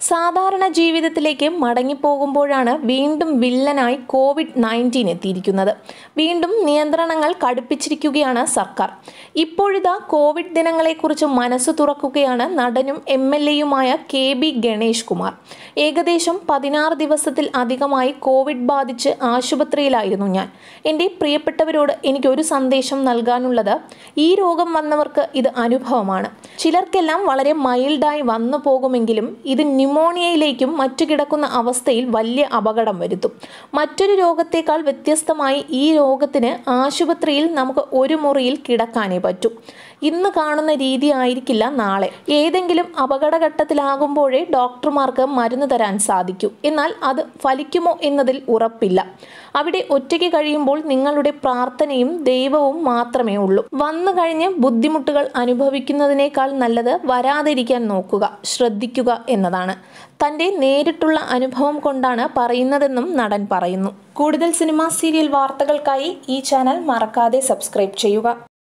സാധാരണ ജീവിതത്തിലേക്ക് മടങ്ങിപ്പോകുമ്പോഴാണ് വീണ്ടും വില്ലനായി കോവിഡ് നയൻറ്റീൻ എത്തിയിരിക്കുന്നത് വീണ്ടും നിയന്ത്രണങ്ങൾ കടുപ്പിച്ചിരിക്കുകയാണ് സർക്കാർ ഇപ്പോഴിതാ കോവിഡ് ദിനങ്ങളെക്കുറിച്ച് മനസ്സ് തുറക്കുകയാണ് നടനും എം എൽ എയുമായ കെ ബി ഗണേഷ് കുമാർ ഏകദേശം പതിനാറ് ദിവസത്തിൽ അധികമായി കോവിഡ് ബാധിച്ച് ആശുപത്രിയിലായിരുന്നു ഞാൻ എൻ്റെ പ്രിയപ്പെട്ടവരോട് എനിക്കൊരു സന്ദേശം നൽകാനുള്ളത് ഈ രോഗം വന്നവർക്ക് ഇത് അനുഭവമാണ് ചിലർക്കെല്ലാം വളരെ മൈൽഡായി വന്നു പോകുമെങ്കിലും ഇത് ന്യൂമോണിയയിലേക്കും മറ്റു കിടക്കുന്ന അവസ്ഥയിൽ വലിയ അപകടം വരുത്തും മറ്റൊരു രോഗത്തേക്കാൾ വ്യത്യസ്തമായി ഈ രോഗത്തിന് ആശുപത്രിയിൽ നമുക്ക് ഒരു മുറിയിൽ കിടക്കാനേ പറ്റൂ ഇന്ന് കാണുന്ന രീതി ആയിരിക്കില്ല നാളെ ഏതെങ്കിലും അപകടഘട്ടത്തിലാകുമ്പോഴേ ഡോക്ടർമാർക്ക് മരുന്ന് തരാൻ സാധിക്കൂ എന്നാൽ അത് ഫലിക്കുമോ എന്നതിൽ ഉറപ്പില്ല അവിടെ ഒറ്റയ്ക്ക് കഴിയുമ്പോൾ നിങ്ങളുടെ പ്രാർത്ഥനയും ദൈവവും മാത്രമേ ഉള്ളൂ വന്നു കഴിഞ്ഞ് ബുദ്ധിമുട്ടുകൾ അനുഭവിക്കുന്നതിനേക്കാൾ നല്ലത് വരാതിരിക്കാൻ നോക്കുക ശ്രദ്ധിക്കുക എന്നതാണ് തൻ്റെ നേരിട്ടുള്ള അനുഭവം കൊണ്ടാണ് പറയുന്നതെന്നും നടൻ പറയുന്നു കൂടുതൽ സിനിമ സീരിയൽ വാർത്തകൾക്കായി ഈ ചാനൽ മറക്കാതെ സബ്സ്ക്രൈബ് ചെയ്യുക